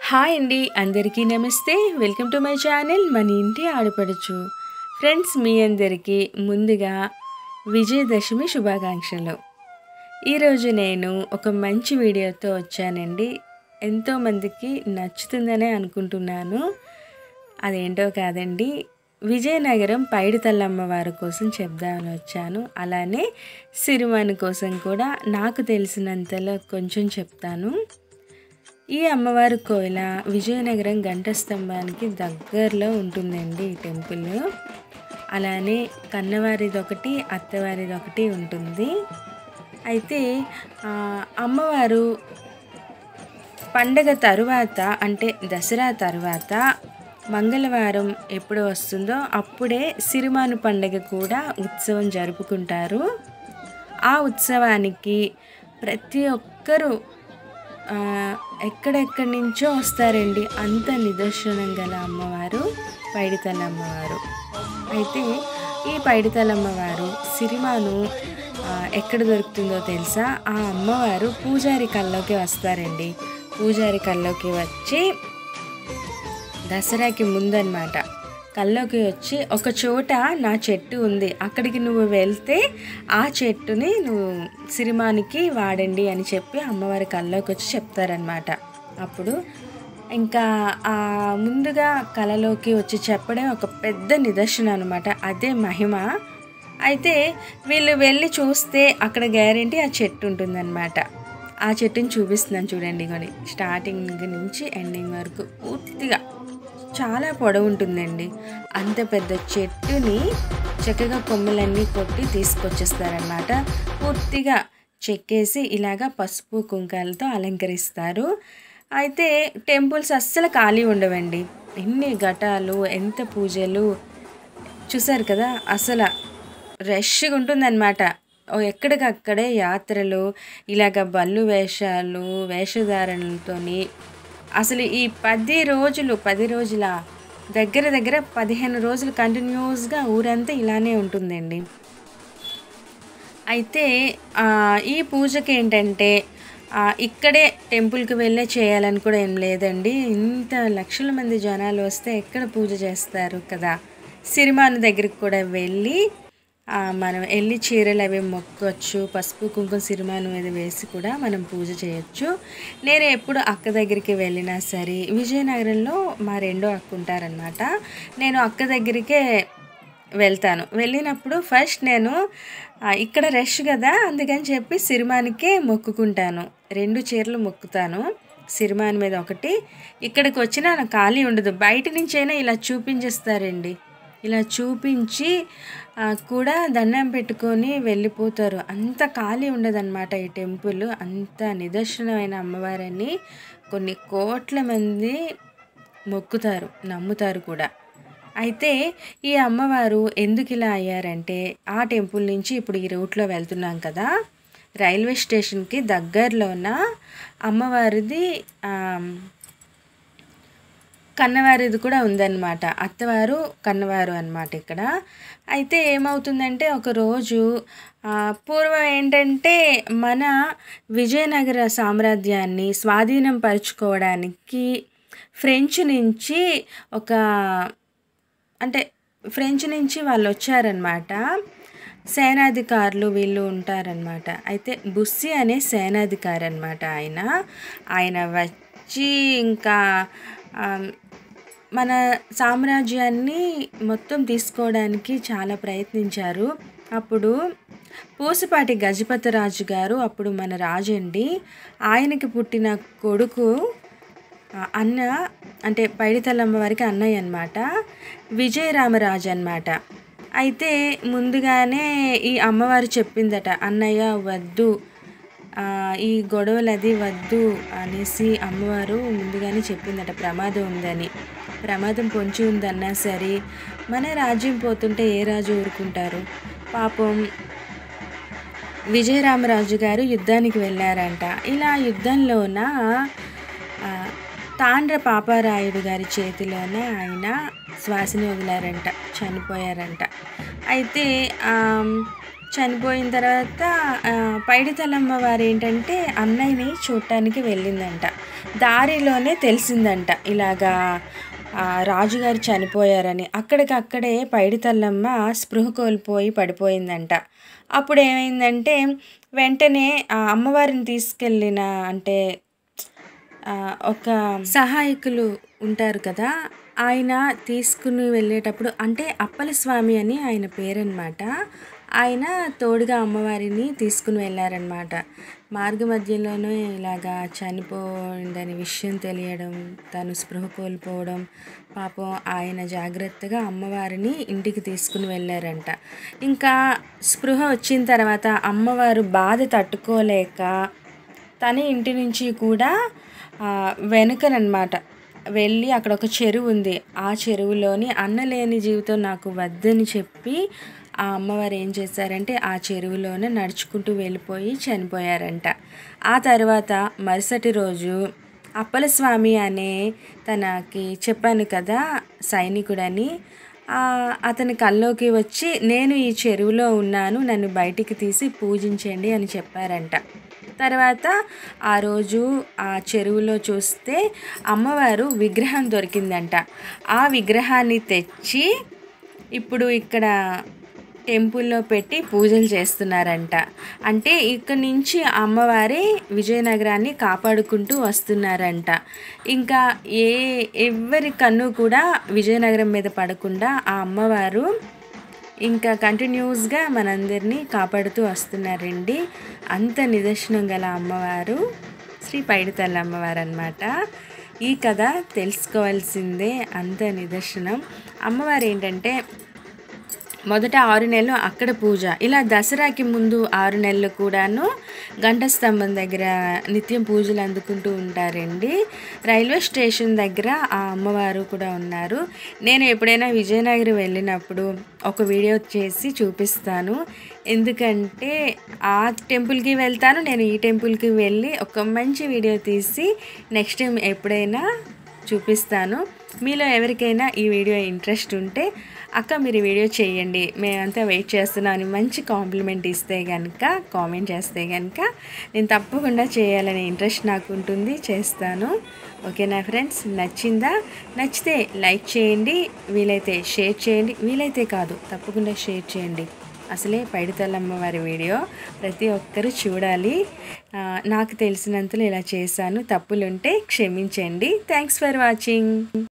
hi అండి అందరికీ నమస్తే వెల్కమ్ టు మై ఛానల్ మన ఇంటి ఆడపడుచు ఫ్రెండ్స్ మీ అందరికీ ముందుగా విజయదశమి శుభాకాంక్షలు ఈరోజు నేను ఒక మంచి వీడియోతో వచ్చానండి ఎంతోమందికి నచ్చుతుందనే అనుకుంటున్నాను అదేంటో కాదండి విజయనగరం పైడితల్లమ్మ వారి కోసం చెప్దామని వచ్చాను అలానే సిరిమాని కోసం కూడా నాకు తెలిసినంతలో కొంచెం చెప్తాను ఈ అమ్మవారి కోయిల విజయనగరం గంట స్తంభానికి దగ్గరలో ఉంటుందండి ఈ టెంపుల్ అలానే కన్నవారిది ఒకటి అత్తవారిది ఒకటి ఉంటుంది అయితే ఆ, అమ్మవారు పండగ తరువాత అంటే దసరా తరువాత మంగళవారం ఎప్పుడు వస్తుందో అప్పుడే సిరిమాను పండగ కూడా ఉత్సవం జరుపుకుంటారు ఆ ఉత్సవానికి ప్రతి ఒక్కరూ ఆ, ఎక్కడెక్కడి నుంచో వస్తారండి అంత నిదర్శనం గల అమ్మవారు పైడితల అమ్మవారు అయితే ఈ పైడితల అమ్మవారు సిరిమాను ఆ, ఎక్కడ దొరుకుతుందో తెలుసా ఆ అమ్మవారు పూజారి కల్లోకి వస్తారండి పూజారి కల్లోకి వచ్చి దసరాకి ముందన్నమాట కల్లోకి వచ్చి ఒక చోట నా చెట్టు ఉంది అక్కడికి నువ్వు వెళ్తే ఆ చెట్టుని నువ్వు సిరిమానికి వాడండి అని చెప్పి అమ్మవారి కల్లోకి వచ్చి చెప్తారనమాట అప్పుడు ఇంకా ఆ ముందుగా కళలోకి వచ్చి చెప్పడం ఒక పెద్ద నిదర్శనం అనమాట అదే మహిమ అయితే వీళ్ళు వెళ్ళి చూస్తే అక్కడ గ్యారెంటీ ఆ చెట్టు ఉంటుందన్నమాట ఆ చెట్టుని చూపిస్తున్నాను చూడండి కొని స్టార్టింగ్ నుంచి ఎండింగ్ వరకు పూర్తిగా చాలా పొడవు ఉంటుందండి అంత పెద్ద చెట్టుని చక్కగా కొమ్మలన్నీ కొట్టి తీసుకొచ్చేస్తారనమాట పూర్తిగా చెక్కేసి ఇలాగా పసుపు కుంకాలతో అలంకరిస్తారు అయితే టెంపుల్స్ అస్సలు ఖాళీ ఉండవండి ఎన్ని ఘటాలు ఎంత పూజలు చూసారు కదా అసలు రష్గా ఉంటుందన్నమాట ఓ ఎక్కడికక్కడే యాత్రలు ఇలాగ బళ్ళు వేషాలు వేషధారణలతోని అసలు ఈ పది రోజులు పది రోజుల దగ్గర దగ్గర పదిహేను రోజులు కంటిన్యూస్గా ఊరంతా ఇలానే ఉంటుందండి అయితే ఆ, ఈ పూజకి ఏంటంటే ఆ, ఇక్కడే టెంపుల్కి వెళ్ళే చేయాలని కూడా ఏం లేదండి ఇంత లక్షల మంది జనాలు వస్తే ఎక్కడ పూజ చేస్తారు కదా సిరిమాను దగ్గరికి కూడా వెళ్ళి ఆ, మనం వెళ్ళి చీరలు అవి మొక్కొచ్చు పసుపు కుంకుమ సిరిమాను మీద వేసి కూడా మనం పూజ చేయొచ్చు నేను ఎప్పుడు అక్క దగ్గరికి వెళ్ళినా సరే విజయనగరంలో మా రెండో అక్క ఉంటారనమాట నేను అక్క దగ్గరికే వెళ్తాను వెళ్ళినప్పుడు ఫస్ట్ నేను ఆ, ఇక్కడ రష్ కదా అందుకని చెప్పి సిరిమానికే మొక్కుకుంటాను రెండు చీరలు మొక్కుతాను సిరిమాన్ మీద ఒకటి ఇక్కడికి వచ్చినా నాకు ఖాళీ ఉండదు బయట నుంచైనా ఇలా చూపించేస్తారండి ఇలా చూపించి ఆ, కూడా దండం పెట్టుకొని వెళ్ళిపోతారు అంత ఖాళీ ఉండదన్నమాట ఈ టెంపుల్ అంత నిదర్శనమైన అమ్మవారని కొన్ని కోట్ల మంది మొక్కుతారు నమ్ముతారు కూడా అయితే ఈ అమ్మవారు ఎందుకు ఇలా అయ్యారంటే ఆ టెంపుల్ నుంచి ఇప్పుడు ఈ రూట్లో వెళ్తున్నాం కదా రైల్వే స్టేషన్కి దగ్గరలోన అమ్మవారిది ఆ, కన్నవారిది కూడా ఉందన్నమాట అత్తవారు కన్నవారు అన్నమాట ఇక్కడ అయితే ఏమవుతుందంటే ఒకరోజు ఆ, పూర్వం ఏంటంటే మన విజయనగర సామ్రాజ్యాన్ని స్వాధీనం పరుచుకోవడానికి ఫ్రెంచ్ నుంచి ఒక అంటే ఫ్రెంచ్ నుంచి వాళ్ళు వచ్చారనమాట సేనాధికారులు వీళ్ళు ఉంటారనమాట అయితే బుస్సి అనే సేనాధికారి అనమాట ఆయన ఆయన వచ్చి ఇంకా ఆ, మన సామ్రాజ్యాన్ని మొత్తం తీసుకోవడానికి చాలా ప్రయత్నించారు అప్పుడు పూసపాటి గజపతి రాజు గారు అప్పుడు మన రాజు అండి ఆయనకి పుట్టిన కొడుకు ఆ, అన్న అంటే పైడితల్లమ్మ వారికి అన్నయ్య అనమాట విజయరామరాజు అనమాట అయితే ముందుగానే ఈ అమ్మవారు చెప్పిందట అన్నయ్య వద్దు ఆ, ఈ గొడవలు అది వద్దు అనేసి అమ్మవారు ముందుగానే చెప్పిందట ప్రమాదం ఉందని ప్రమాదం పొంచి ఉందన్నా సరే మన రాజ్యం పోతుంటే ఏ రాజు ఊరుకుంటారు పాపం విజయరామరాజు గారు యుద్ధానికి వెళ్ళారంట ఇలా యుద్ధంలోన ఆ, తాండ్ర పాపారాయుడు గారి చేతిలోన ఆయన శ్వాసని వదిలారంట చనిపోయారంట అయితే ఆమ్, చనిపోయిన తర్వాత ఆ, పైడితల్లమ్మ వారు ఏంటంటే అన్నయ్యని చూడటానికి వెళ్ళిందంట దారిలోనే తెలిసిందంట ఇలాగా ఆ, రాజుగారు చనిపోయారని అక్కడికక్కడే పైడితల్లమ్మ స్పృహ కోల్పోయి పడిపోయిందంట అప్పుడు ఏమైందంటే వెంటనే ఆ అమ్మవారిని తీసుకెళ్ళిన అంటే ఆ, ఒక సహాయకులు ఉంటారు కదా ఆయన తీసుకుని వెళ్ళేటప్పుడు అంటే అప్పల స్వామి అని ఆయన పేరనమాట ఆయన తోడుగా అమ్మవారిని తీసుకుని వెళ్ళారనమాట మార్గ మధ్యలోనే ఇలాగా చనిపోయిందని విషయం తెలియడం తను స్పృహ కోల్పోవడం పాపం ఆయన జాగ్రత్తగా అమ్మవారిని ఇంటికి తీసుకుని వెళ్ళారంట ఇంకా స్పృహ వచ్చిన తర్వాత అమ్మవారు బాధ తట్టుకోలేక తన ఇంటి నుంచి కూడా ఆ, వెనుకనమాట వెళ్ళి అక్కడ ఒక చెరువు ఉంది ఆ చెరువులోని అన్నలేని జీవితం నాకు వద్దని చెప్పి ఆ అమ్మవారు ఏం చేశారంటే ఆ చెరువులోనే నడుచుకుంటూ వెళ్ళిపోయి చనిపోయారంట ఆ తర్వాత మరుసటి రోజు అప్పలస్వామి అనే తనకి చెప్పాను కదా సైనికుడని ఆ, అతని కల్లోకి వచ్చి నేను ఈ చెరువులో ఉన్నాను నన్ను బయటికి తీసి పూజించండి అని చెప్పారంట తర్వాత ఆ రోజు ఆ చెరువులో చూస్తే అమ్మవారు విగ్రహం దొరికిందంట ఆ విగ్రహాన్ని తెచ్చి ఇప్పుడు ఇక్కడ టెంపుల్లో పెట్టి పూజలు చేస్తున్నారంట అంటే ఇక్కడి నుంచి అమ్మవారి విజయనగరాన్ని కాపాడుకుంటూ వస్తున్నారంట ఇంకా ఏ ఎవరి కన్ను కూడా విజయనగరం మీద పడకుండా ఆ అమ్మవారు ఇంకా కంటిన్యూస్గా మనందరినీ కాపాడుతూ వస్తున్నారండి అంత నిదర్శనం గల అమ్మవారు శ్రీ పైడితల్లి అమ్మవారు అనమాట ఈ కథ తెలుసుకోవాల్సిందే అంత నిదర్శనం అమ్మవారు ఏంటంటే మొదట ఆరు నెలలు అక్కడ పూజ ఇలా దసరాకి ముందు ఆరు నెలలు కూడాను గంట స్తంభం దగ్గర నిత్యం పూజలు అందుకుంటూ ఉంటారండి రైల్వే స్టేషన్ దగ్గర ఆ అమ్మవారు కూడా ఉన్నారు నేను ఎప్పుడైనా విజయనగరం వెళ్ళినప్పుడు ఒక వీడియో చేసి చూపిస్తాను ఎందుకంటే ఆ టెంపుల్కి వెళ్తాను నేను ఈ టెంపుల్కి వెళ్ళి ఒక మంచి వీడియో తీసి నెక్స్ట్ టైం ఎప్పుడైనా చూపిస్తాను మీలో ఎవరికైనా ఈ వీడియో ఇంట్రెస్ట్ ఉంటే అక్క మీరు ఈ వీడియో చేయండి మేమంతా వెయిట్ చేస్తున్నాం అని మంచి కాంప్లిమెంట్ ఇస్తే కనుక కామెంట్ చేస్తే కనుక నేను తప్పకుండా చేయాలనే ఇంట్రెస్ట్ నాకు ఉంటుంది చేస్తాను ఓకేనా ఫ్రెండ్స్ నచ్చిందా నచ్చితే లైక్ చేయండి వీలైతే షేర్ చేయండి వీలైతే కాదు తప్పకుండా షేర్ చేయండి అసలే పైడితల్లమ్మ వారి వీడియో ప్రతి ఒక్కరూ చూడాలి ఆ, నాకు తెలిసినంతలో ఇలా చేశాను తప్పులుంటే క్షమించండి థ్యాంక్స్ ఫర్ వాచింగ్